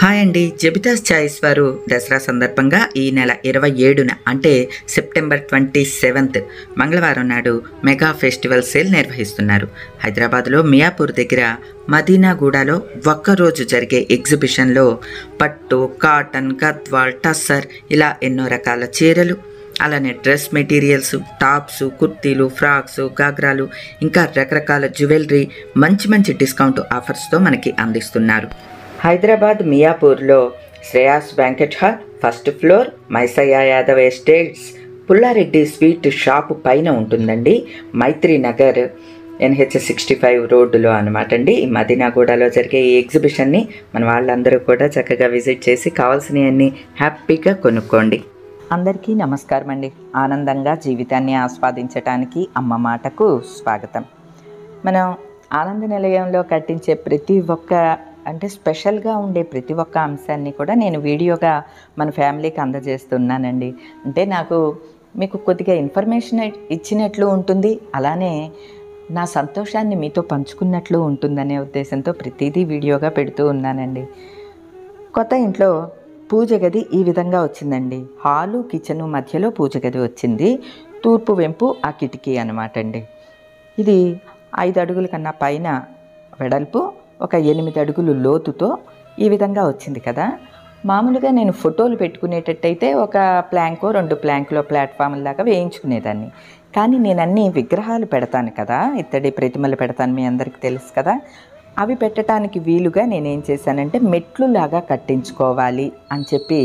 hi అండి జబితాస్ choice వారు దసరా సందర్భంగా ఈ నెల ఇరవై ఏడున అంటే సెప్టెంబర్ ట్వంటీ సెవెంత్ మంగళవారం నాడు మెగా ఫెస్టివల్ సేల్ నిర్వహిస్తున్నారు హైదరాబాద్లో మియాపూర్ దగ్గర మదీనాగూడలో ఒక్కరోజు జరిగే ఎగ్జిబిషన్లో పట్టు కాటన్ గద్వాల్ టస్సర్ ఇలా ఎన్నో రకాల చీరలు అలానే డ్రెస్ మెటీరియల్స్ టాప్స్ కుర్తీలు ఫ్రాక్స్ గాగ్రాలు ఇంకా రకరకాల జ్యువెలరీ మంచి మంచి డిస్కౌంట్ ఆఫర్స్తో మనకి అందిస్తున్నారు హైదరాబాద్ మియాపూర్లో Shreyas banquet hall first floor Maisayya Yadav estates Pulla Reddy sweet shop పైన ఉంటుందండి Maitri Nagar NH sixty five రోడ్డులో అనమాట అండి ఈ మదీనాగూడలో జరిగే ఈ ఎగ్జిబిషన్ని మన వాళ్ళందరూ కూడా చక్కగా విజిట్ చేసి కావాల్సినవన్నీ హ్యాపీగా కొనుక్కోండి అందరికీ నమస్కారం అండి ఆనందంగా జీవితాన్ని ఆస్వాదించటానికి అమ్మ మాటకు స్వాగతం మనం ఆనంద నిలయంలో కట్టించే ప్రతి ఒక్క అంటే స్పెషల్గా ఉండే ప్రతి ఒక్క అంశాన్ని కూడా నేను వీడియోగా మన ఫ్యామిలీకి అందజేస్తున్నానండి అంటే నాకు మీకు కొద్దిగా ఇన్ఫర్మేషన్ ఇచ్చినట్లు ఉంటుంది అలానే నా సంతోషాన్ని మీతో పంచుకున్నట్లు ఉంటుందనే ఉద్దేశంతో ప్రతిదీ వీడియోగా పెడుతూ ఉన్నానండి కొత్త ఇంట్లో పూజ గది ఈ విధంగా వచ్చిందండి హాలు కిచెను మధ్యలో పూజ గది వచ్చింది తూర్పు వెంపు ఆ కిటికీ అనమాట అండి ఇది ఐదు అడుగుల కన్నా పైన వెడల్పు ఒక ఎనిమిది అడుగులు లోతుతో ఈ విధంగా వచ్చింది కదా మామూలుగా నేను ఫోటోలు పెట్టుకునేటట్టయితే ఒక ప్లాంకో రెండు ప్లాంకులో ప్లాట్ఫామ్ లాగా వేయించుకునేదాన్ని కానీ నేను అన్ని విగ్రహాలు పెడతాను కదా ఇత్తడి ప్రతిమలు పెడతాను మీ అందరికీ తెలుసు కదా అవి పెట్టడానికి వీలుగా నేనేం చేశానంటే మెట్లు లాగా కట్టించుకోవాలి అని చెప్పి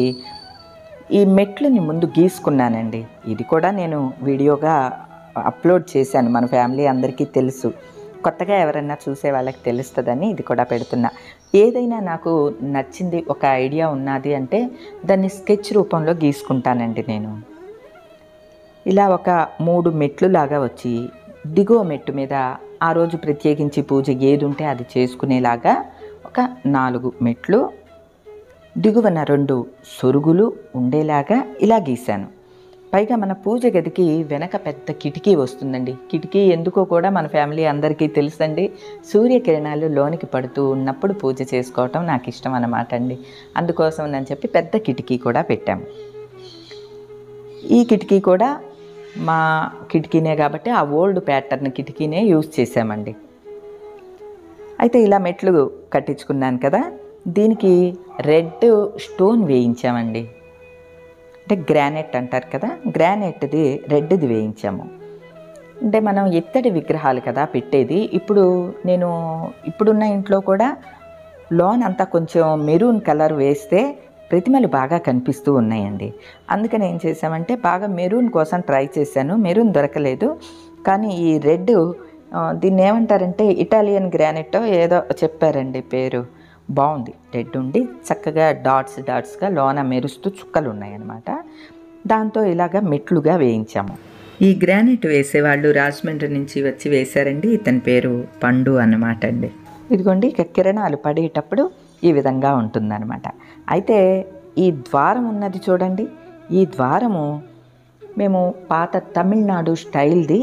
ఈ మెట్లని ముందు గీసుకున్నానండి ఇది కూడా నేను వీడియోగా అప్లోడ్ చేశాను మన ఫ్యామిలీ అందరికీ తెలుసు కొత్తగా ఎవరన్నా చూసే వాళ్ళకి తెలుస్తుందని ఇది కూడా పెడుతున్నా ఏదైనా నాకు నచ్చింది ఒక ఐడియా ఉన్నది అంటే దాన్ని స్కెచ్ రూపంలో గీసుకుంటానండి నేను ఇలా ఒక మూడు మెట్లు లాగా వచ్చి దిగువ మెట్టు మీద ఆ రోజు ప్రత్యేకించి పూజ ఏది ఉంటే అది చేసుకునేలాగా ఒక నాలుగు మెట్లు దిగువన రెండు సొరుగులు ఉండేలాగా ఇలా గీశాను పైగా మన పూజ గదికి వెనక పెద్ద కిటికీ వస్తుందండి కిటికీ ఎందుకో కూడా మన ఫ్యామిలీ అందరికీ తెలుసండి సూర్యకిరణాలు లోనికి పడుతూ ఉన్నప్పుడు పూజ చేసుకోవటం నాకు ఇష్టం అన్నమాట అండి అందుకోసం అని చెప్పి పెద్ద కిటికీ కూడా పెట్టాము ఈ కిటికీ కూడా మా కిటికీనే కాబట్టి ఆ ఓల్డ్ ప్యాటర్న్ కిటికీనే యూజ్ చేసామండి అయితే ఇలా మెట్లు కట్టించుకున్నాను కదా దీనికి రెడ్ స్టోన్ వేయించామండి అంటే గ్రానైట్ అంటారు కదా గ్రానైట్ది రెడ్ది వేయించాము అంటే మనం ఇత్తడి విగ్రహాలు కదా పెట్టేది ఇప్పుడు నేను ఇప్పుడున్న ఇంట్లో కూడా లోన్ అంతా కొంచెం మెరూన్ కలర్ వేస్తే ప్రతిమలు బాగా కనిపిస్తూ ఉన్నాయండి అందుకని ఏం చేసామంటే బాగా మెరూన్ కోసం ట్రై చేశాను మెరూన్ దొరకలేదు కానీ ఈ రెడ్ దీన్ని ఏమంటారంటే ఇటాలియన్ గ్రానైట్ ఏదో చెప్పారండి పేరు బాగుంది రెడ్ ఉండి చక్కగా డాట్స్ డాట్స్గా లోన మెరుస్తూ చుక్కలు ఉన్నాయన్నమాట దాంతో ఇలాగా మెట్లుగా వేయించాము ఈ గ్రానైట్ వేసేవాళ్ళు రాజమండ్రి నుంచి వచ్చి వేశారండి ఇతని పేరు పండు అన్నమాట అండి ఇదిగోండి ఇక కిరణాలు పడేటప్పుడు ఈ విధంగా ఉంటుందన్నమాట అయితే ఈ ద్వారం ఉన్నది చూడండి ఈ ద్వారము మేము పాత తమిళనాడు స్టైల్ది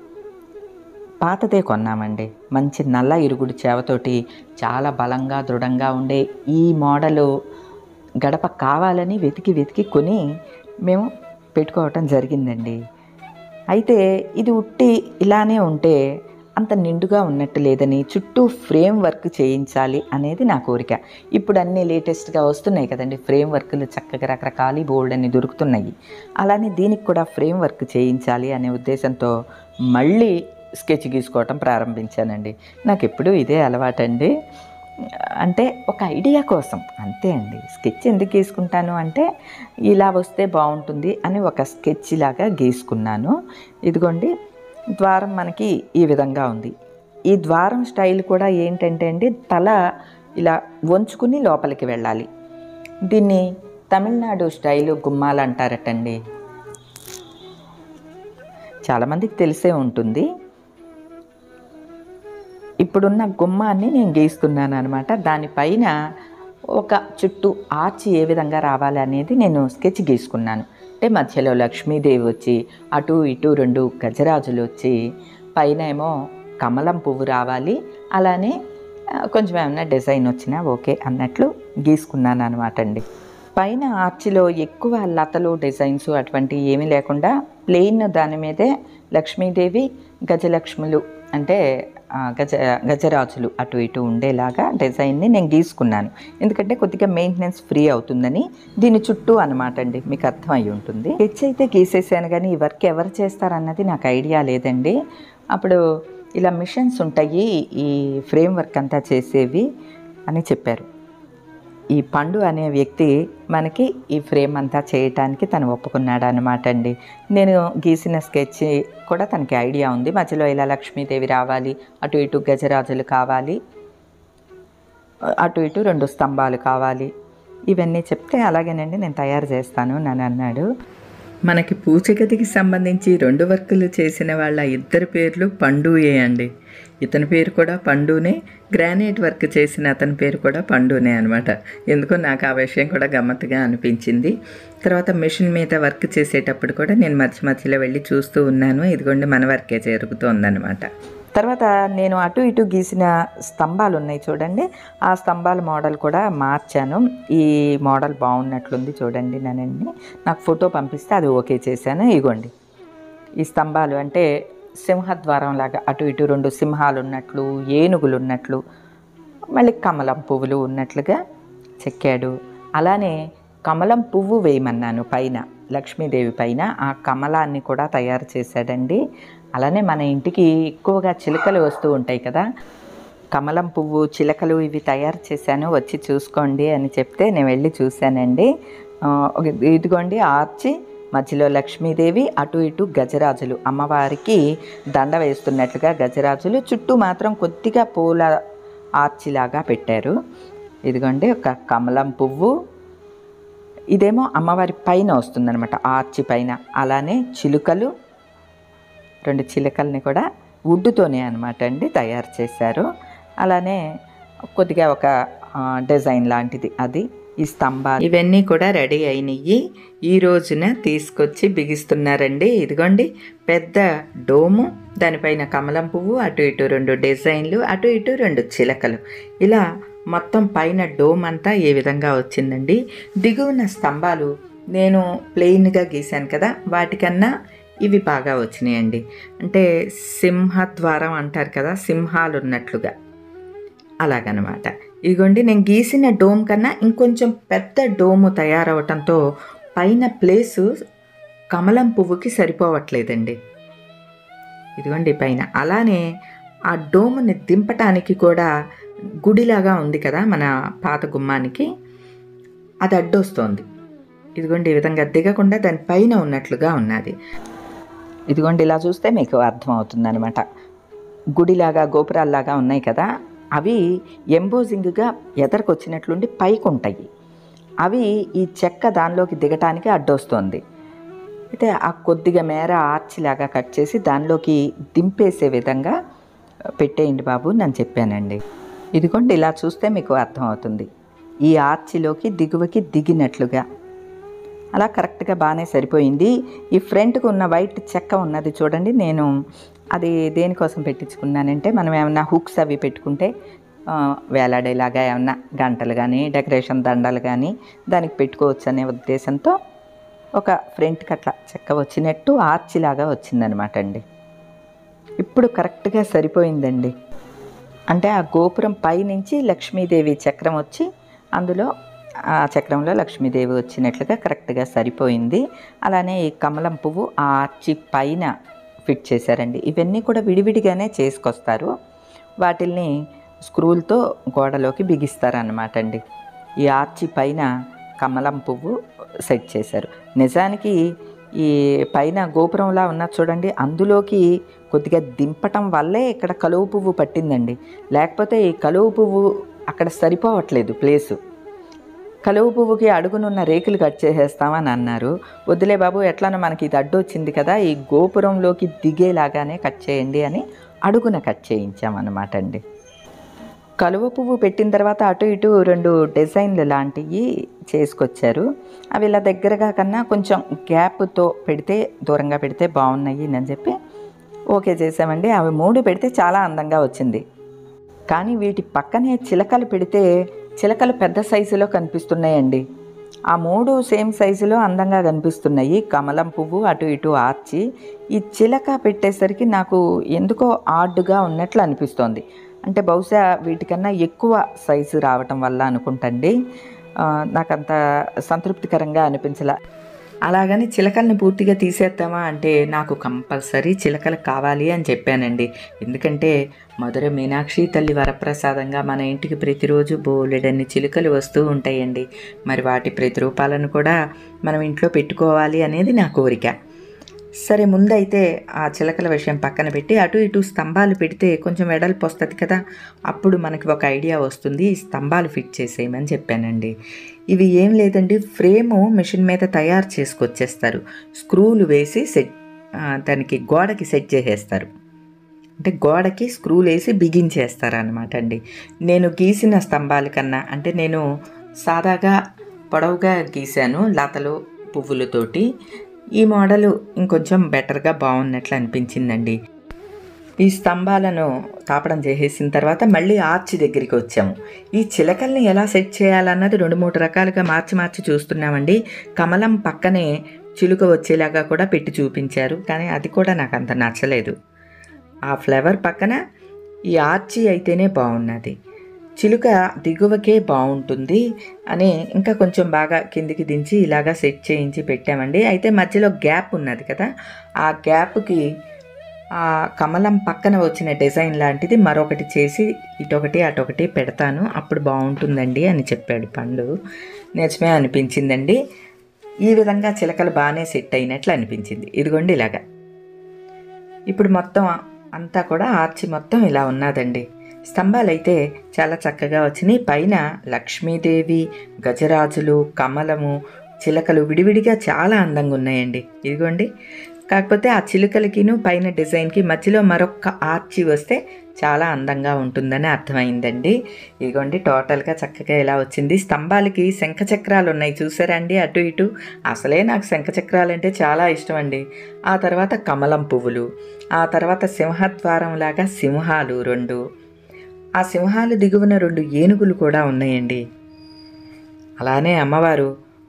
పాతదే కొన్నామండి మంచి నల్ల ఇరుగుడు చేవతోటి చాలా బలంగా దృఢంగా ఉండే ఈ మోడలు గడప కావాలని వెతికి వెతికి కొని మేము పెట్టుకోవటం జరిగిందండి అయితే ఇది ఉట్టి ఇలానే ఉంటే అంత నిండుగా ఉన్నట్టు లేదని చుట్టూ ఫ్రేమ్ వర్క్ చేయించాలి అనేది నా కోరిక ఇప్పుడు అన్నీ లేటెస్ట్గా వస్తున్నాయి కదండి ఫ్రేమ్ వర్క్లు చక్కగా రకరకాల బోల్డ్ అని దొరుకుతున్నాయి అలానే దీనికి కూడా ఫ్రేమ్ వర్క్ చేయించాలి అనే ఉద్దేశంతో మళ్ళీ స్కెచ్ గీసుకోవటం ప్రారంభించానండి నాకు ఎప్పుడూ ఇదే అలవాటండి అంటే ఒక ఐడియా కోసం అంతే అండి స్కెచ్ ఎందుకు గీసుకుంటాను అంటే ఇలా వస్తే బాగుంటుంది అని ఒక స్కెచ్ లాగా గీసుకున్నాను ఇదిగోండి ద్వారం మనకి ఈ విధంగా ఉంది ఈ ద్వారం స్టైల్ కూడా ఏంటంటే అండి తల ఇలా వంచుకుని లోపలికి వెళ్ళాలి దీన్ని తమిళనాడు స్టైలు గుమ్మాలు అంటారటండి చాలామందికి తెలిసే ఉంటుంది ఇప్పుడున్న గుమ్మాన్ని నేను గీస్తున్నాను అనమాట దానిపైన ఒక చుట్టూ ఆర్చి ఏ విధంగా రావాలి అనేది నేను స్కెచ్ గీసుకున్నాను అంటే మధ్యలో లక్ష్మీదేవి వచ్చి అటు ఇటు రెండు గజరాజులు వచ్చి పైన ఏమో కమలం పువ్వు రావాలి అలానే ఆ, కొంచెం ఏమన్నా డిజైన్ వచ్చినా ఓకే అన్నట్లు గీసుకున్నాను అనమాట అండి పైన ఆర్చిలో ఎక్కువ లతలు డిజైన్స్ అటువంటి ఏమీ లేకుండా ప్లెయిన్ దాని మీదే లక్ష్మీదేవి గజలక్ష్ములు అంటే ఆ, గజ గజరాజులు అటు ఇటు ఉండేలాగా డిజైన్ని నేను గీసుకున్నాను ఎందుకంటే కొద్దిగా మెయింటెనెన్స్ ఫ్రీ అవుతుందని దీని చుట్టూ అనమాట అండి మీకు అర్థం అయి ఉంటుంది హెచ్ అయితే గీసేసాను కానీ ఈ వర్క్ ఎవరు చేస్తారన్నది నాకు ఐడియా లేదండి అప్పుడు ఇలా మిషన్స్ ఉంటాయి ఈ ఫ్రేమ్ వర్క్ అంతా చేసేవి అని చెప్పారు ఈ పండు అనే వ్యక్తి మనకి ఈ ఫ్రేమ్ అంతా చేయటానికి తను ఒప్పుకున్నాడు అనమాట అండి నేను గీసిన స్కెచ్ కూడా తనకి ఐడియా ఉంది మధ్యలో ఇలా లక్ష్మీదేవి రావాలి అటు ఇటు గజరాజులు కావాలి అటు ఇటు రెండు స్తంభాలు కావాలి ఇవన్నీ చెప్తే అలాగేనండి నేను తయారు చేస్తాను నన్ను అన్నాడు మనకి పూచగదికి సంబంధించి రెండు వర్కులు చేసిన వాళ్ళ ఇద్దరు పేర్లు పండుయే అండి ఇతని పేరు కూడా పండునే గ్రానైట్ వర్క్ చేసిన అతని పేరు కూడా పండునే అనమాట ఎందుకో నాకు ఆ విషయం కూడా గమ్మత్తుగా అనిపించింది తర్వాత మిషన్ మీద వర్క్ చేసేటప్పుడు కూడా నేను మధ్య మధ్యలో వెళ్ళి చూస్తూ ఉన్నాను ఇదిగోండి మన వర్కే జరుగుతోందనమాట తర్వాత నేను అటు ఇటు గీసిన స్తంభాలు ఉన్నాయి చూడండి ఆ స్తంభాల మోడల్ కూడా మార్చాను ఈ మోడల్ బాగున్నట్లుంది చూడండి నన్ను నాకు ఫోటో పంపిస్తే అది ఓకే చేశాను ఇగోండి ఈ స్తంభాలు అంటే సింహద్వారం లాగా అటు ఇటు రెండు సింహాలు ఉన్నట్లు ఏనుగులు ఉన్నట్లు మళ్ళీ కమలం పువ్వులు ఉన్నట్లుగా చెక్కాడు అలానే కమలం పువ్వు వేయమన్నాను పైన లక్ష్మీదేవి పైన ఆ కమలాన్ని కూడా తయారు చేశాడండి అలానే మన ఇంటికి ఎక్కువగా చిలుకలు వస్తూ ఉంటాయి కదా కమలం పువ్వు చిలకలు ఇవి తయారు చేశాను వచ్చి చూసుకోండి అని చెప్తే నేను వెళ్ళి చూశానండి ఆ, ఒక- ఇదిగోండి ఆర్చి మధ్యలో లక్ష్మీదేవి అటు ఇటు గజరాజులు అమ్మవారికి దండ వేస్తున్నట్లుగా గజరాజులు చుట్టూ మాత్రం కొద్దిగా పూల ఆర్చిలాగా పెట్టారు ఇదిగోండి ఒక కమలం పువ్వు ఇదేమో అమ్మవారి పైన వస్తుందన్నమాట ఆర్చి పైన అలానే చిలుకలు రెండు చిలుకల్ని కూడా వుడ్డుతోనే అనమాట అండి తయారు చేశారు అలానే కొద్దిగా ఒక ఆ, డిజైన్ లాంటిది అది ఈ స్తంభాలు ఇవన్నీ కూడా రెడీ అయినవి ఈ రోజున తీసుకొచ్చి బిగిస్తున్నారండి ఇదిగోండి పెద్ద డోము దానిపైన కమలం పువ్వు అటు ఇటు రెండు డిజైన్లు అటు ఇటు రెండు చిలకలు ఇలా మొత్తం పైన డోమ్ అంతా ఏ విధంగా వచ్చిందండి దిగువన స్తంభాలు నేను ప్లెయిన్గా గీశాను కదా వాటికన్నా ఇవి బాగా వచ్చినాయండి అంటే సింహద్వారం అంటారు కదా సింహాలు ఉన్నట్లుగా అలాగనమాట ఇదిగోండి నేను గీసిన డోమ్ కన్నా ఇంకొంచెం పెద్ద డోము తయారవటంతో పైన ప్లేసు కమలం పువ్వుకి సరిపోవట్లేదండి ఇదిగోండి పైన అలానే ఆ డోముని దింపటానికి కూడా గుడిలాగా ఉంది కదా మన పాత గుమ్మానికి అది అడ్డొస్తోంది ఇదిగోండి ఈ విధంగా దిగకుండా దాని పైన ఉన్నట్లుగా ఉన్నది ఇదిగోండి ఇలా చూస్తే మీకు అర్థమవుతుంది అనమాట గుడిలాగా గోపురాల్లాగా ఉన్నాయి కదా అవి ఎంబోజింగ్గా ఎదరికొచ్చినట్లుండి పైకి ఉంటాయి అవి ఈ చెక్క దానిలోకి దిగటానికి అడ్డొస్తుంది అయితే ఆ కొద్దిగా మేర ఆర్చిలాగా కట్ చేసి దానిలోకి దింపేసే విధంగా పెట్టేయండి బాబు నేను చెప్పానండి ఇదిగోండి ఇలా చూస్తే మీకు అర్థమవుతుంది ఈ ఆర్చిలోకి దిగువకి దిగినట్లుగా అలా కరెక్ట్గా బాగానే సరిపోయింది ఈ ఫ్రంట్కి ఉన్న వైట్ చెక్క ఉన్నది చూడండి నేను అది దేనికోసం పెట్టించుకున్నానంటే మనం ఏమన్నా హుక్స్ అవి పెట్టుకుంటే ఆ, వేలాడేలాగా ఏమన్నా గంటలు కానీ డెకరేషన్ దండలు కానీ దానికి పెట్టుకోవచ్చు అనే ఉద్దేశంతో ఒక ఫ్రంట్కి అట్లా చెక్క వచ్చినట్టు ఆర్చిలాగా వచ్చిందనమాట అండి ఇప్పుడు కరెక్ట్గా సరిపోయిందండి అంటే ఆ గోపురం పైనుంచి లక్ష్మీదేవి చక్రం వచ్చి అందులో ఆ చక్రంలో లక్ష్మీదేవి వచ్చినట్లుగా కరెక్ట్గా సరిపోయింది అలానే ఈ కమలం పువ్వు ఆ ఆర్చి పైన ఫిట్ చేశారండి ఇవన్నీ కూడా విడివిడిగానే చేసుకొస్తారు వాటిల్ని స్క్రూలతో గోడలోకి బిగిస్తారనమాట అండి ఈ ఆర్చి పైన కమలం పువ్వు సెట్ చేశారు నిజానికి ఈ పైన గోపురంలా ఉన్న చూడండి అందులోకి కొద్దిగా దింపటం వల్లే ఇక్కడ కలువు పువ్వు పట్టిందండి లేకపోతే ఈ కలువు పువ్వు అక్కడ సరిపోవట్లేదు ప్లేసు కలువు పువ్వుకి అడుగునున్న రేకులు కట్ చేసేస్తామని అన్నారు వద్దులే బాబు ఎట్లానో మనకి ఇది అడ్డు వచ్చింది కదా ఈ గోపురంలోకి దిగేలాగానే కట్ చేయండి అని అడుగున కట్ చేయించామన్నమాట అండి కలువ పువ్వు పెట్టిన తర్వాత అటు ఇటు రెండు డిజైన్లు లాంటివి చేసుకొచ్చారు అవి ఇలా దగ్గరగా కన్నా కొంచెం గ్యాప్తో పెడితే దూరంగా పెడితే బాగున్నాయి అని చెప్పి ఓకే చేసామండి అవి మూడు పెడితే చాలా అందంగా వచ్చింది కానీ వీటి పక్కనే చిలకలు పెడితే చిలకలు పెద్ద సైజులో కనిపిస్తున్నాయండి ఆ మూడు సేమ్ సైజులో అందంగా కనిపిస్తున్నాయి కమలం పువ్వు అటు ఇటు ఆర్చి ఈ చిలక పెట్టేసరికి నాకు ఎందుకో ఆడ్గా ఉన్నట్లు అనిపిస్తోంది అంటే బహుశా వీటికన్నా ఎక్కువ సైజు రావటం వల్ల అనుకుంటండి ఆ, నాకంత సంతృప్తికరంగా అనిపించలా అలాగని చిలకల్ని పూర్తిగా తీసేద్దామా అంటే నాకు కంపల్సరీ చిలకలు కావాలి అని చెప్పానండి ఎందుకంటే మధుర మీనాక్షి తల్లి వరప్రసాదంగా మన ఇంటికి ప్రతిరోజు బోలెడన్ని చిలుకలు వస్తూ ఉంటాయండి మరి వాటి ప్రతిరూపాలను కూడా మనం ఇంట్లో పెట్టుకోవాలి అనేది నా కోరిక సరే ముందైతే ఆ చిలకల విషయం పక్కన పెట్టి అటు ఇటు స్తంభాలు పెడితే కొంచెం వెడల్పు వస్తుంది కదా అప్పుడు మనకి ఒక ఐడియా వస్తుంది ఈ స్తంభాలు ఫిట్ చేసేయమని చెప్పానండి ఇవి ఏం లేదండి ఫ్రేము మిషన్ మీద తయారు చేసుకొచ్చేస్తారు స్క్రూలు వేసి సెట్ ఆ, దానికి గోడకి సెట్ చేసేస్తారు అంటే గోడకి స్క్రూలు వేసి బిగించేస్తారు అనమాట అండి నేను గీసిన స్తంభాల కన్నా అంటే నేను సాదాగా పొడవుగా గీశాను లతలు పువ్వులతోటి ఈ మోడలు ఇంకొంచెం బెటర్గా బాగున్నట్లు అనిపించిందండి ఈ స్తంభాలను తాపడం చేసేసిన తర్వాత మళ్ళీ ఆర్చి దగ్గరికి వచ్చాము ఈ చిలకల్ని ఎలా సెట్ చేయాలన్నది రెండు మూడు రకాలుగా మార్చి మార్చి చూస్తున్నామండి కమలం పక్కనే చిలుక వచ్చేలాగా కూడా పెట్టి చూపించారు కానీ అది కూడా నాకు అంత నచ్చలేదు ఆ ఫ్లవర్ పక్కన ఈ ఆర్చి అయితేనే బాగున్నది చిలుక దిగువకే బాగుంటుంది అని ఇంకా కొంచెం బాగా కిందికి దించి ఇలాగా సెట్ చేయించి పెట్టామండి అయితే మధ్యలో గ్యాప్ ఉన్నది కదా ఆ గ్యాప్కి ఆ కమలం పక్కన వచ్చిన డిజైన్ లాంటిది మరొకటి చేసి ఇటొకటి అటొకటి పెడతాను అప్పుడు బాగుంటుందండి అని చెప్పాడు పండు నిజమే అనిపించిందండి ఈ విధంగా చిలకలు బాగానే సెట్ అయినట్లు అనిపించింది ఇదిగోండి ఇలాగా ఇప్పుడు మొత్తం అంతా కూడా ఆర్చి మొత్తం ఇలా ఉన్నదండి స్తంభాలు అయితే చాలా చక్కగా వచ్చినాయి పైన లక్ష్మీదేవి గజరాజులు కమలము చిలకలు విడివిడిగా చాలా అందంగా ఉన్నాయండి ఇదిగోండి కాకపోతే ఆ చిలుకలకిను పైన డిజైన్కి మధ్యలో మరొక ఆర్చి వస్తే చాలా అందంగా ఉంటుందని అర్థమైందండి ఇదిగోండి టోటల్గా చక్కగా ఇలా వచ్చింది స్తంభాలకి శంఖ చక్రాలు ఉన్నాయి చూసారా అండి అటు ఇటు అసలే నాకు శంఖ చక్రాలు అంటే చాలా ఇష్టం అండి ఆ తర్వాత కమలం పువ్వులు ఆ తర్వాత సింహద్వారం లాగా సింహాలు రెండు ఆ సింహాలు దిగువన రెండు ఏనుగులు కూడా ఉన్నాయండి అలానే అమ్మవారు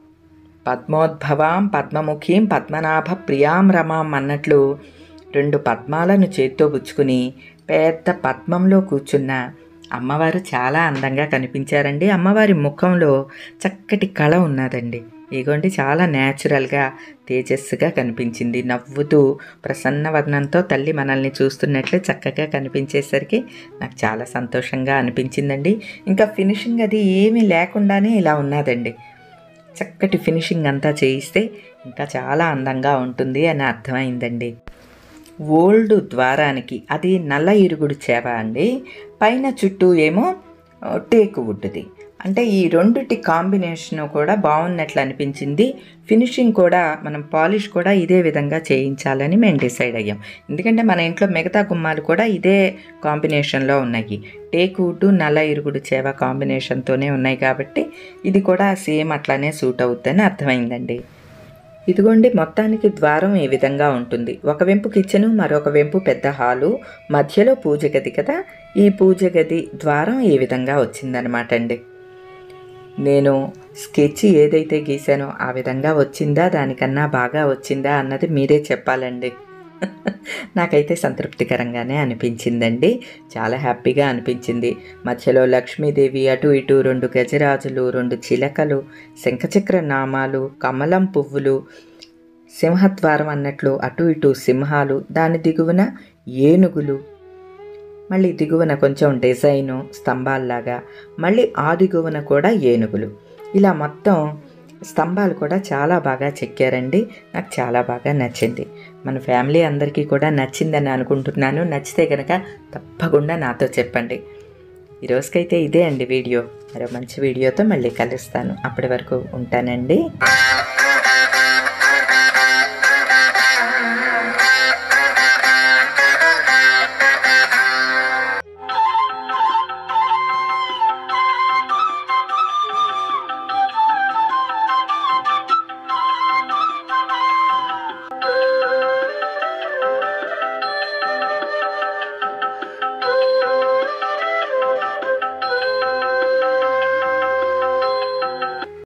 పద్మోద్భవాం పద్మముఖీం పద్మనాభ ప్రియాం రమాం అన్నట్లు రెండు పద్మాలను చేత్తో పుచ్చుకుని పెద్ద పద్మంలో కూర్చున్న అమ్మవారు చాలా అందంగా కనిపించారండి అమ్మవారి ముఖంలో చక్కటి కళ ఉన్నదండి ఇగోండి చాలా న్యాచురల్గా తేజస్సుగా కనిపించింది నవ్వుతూ ప్రసన్న వదనంతో తల్లి మనల్ని చూస్తున్నట్లే చక్కగా కనిపించేసరికి నాకు చాలా సంతోషంగా అనిపించిందండి ఇంకా ఫినిషింగ్ అది ఏమీ లేకుండానే ఇలా ఉన్నదండి చక్కటి ఫినిషింగ్ అంతా చేయిస్తే ఇంకా చాలా అందంగా ఉంటుంది అని అర్థమైందండి ఓల్డ్ ద్వారానికి అది నల్ల ఇరుగుడు చేప అండి పైన చుట్టూ ఏమో ఆ, టేకు వుడ్ది అంటే ఈ రెండిటి కాంబినేషన్ కూడా బాగున్నట్లు అనిపించింది ఫినిషింగ్ కూడా మనం పాలిష్ కూడా ఇదే విధంగా చేయించాలని మేము డిసైడ్ అయ్యాం ఎందుకంటే మన ఇంట్లో మిగతా గుమ్మాలు కూడా ఇదే కాంబినేషన్లో ఉన్నాయి టేక్ వుడ్ నల్ల ఇరుగుడు చేవ కాంబినేషన్తోనే ఉన్నాయి కాబట్టి ఇది కూడా సేమ్ అట్లానే సూట్ అవుతుందని అర్థమైందండి ఇదిగోండి మొత్తానికి ద్వారం ఈ విధంగా ఉంటుంది ఒక వెంపు కిచెను మరొక వెంపు పెద్ద హాలు మధ్యలో పూజ గది కదా ఈ పూజ గది ద్వారం ఈ విధంగా వచ్చిందనమాట అండి నేను స్కెచ్ ఏదైతే గీసానో ఆ విధంగా వచ్చిందా దానికన్నా బాగా వచ్చిందా అన్నది మీరే చెప్పాలండి నాకైతే సంతృప్తికరంగానే అనిపించిందండి చాలా హ్యాపీగా అనిపించింది మధ్యలో లక్ష్మీదేవి అటు ఇటు రెండు గజరాజులు రెండు చిలకలు శంఖచక్ర నామాలు కమలం పువ్వులు సింహద్వారం అన్నట్లు అటు ఇటు సింహాలు దాని దిగువన ఏనుగులు మళ్ళీ దిగువన కొంచెం డిజైను స్తంభాల్లాగా మళ్ళీ ఆ దిగువన కూడా ఏనుగులు ఇలా మొత్తం స్తంభాలు కూడా చాలా బాగా చెక్కారండి నాకు చాలా బాగా నచ్చింది మన ఫ్యామిలీ అందరికీ కూడా నచ్చిందని అనుకుంటున్నాను నచ్చితే కనుక తప్పకుండా నాతో చెప్పండి ఈ రోజుకైతే ఇదే అండి వీడియో మరో మంచి వీడియోతో మళ్ళీ కలుస్తాను అప్పటి వరకు ఉంటానండి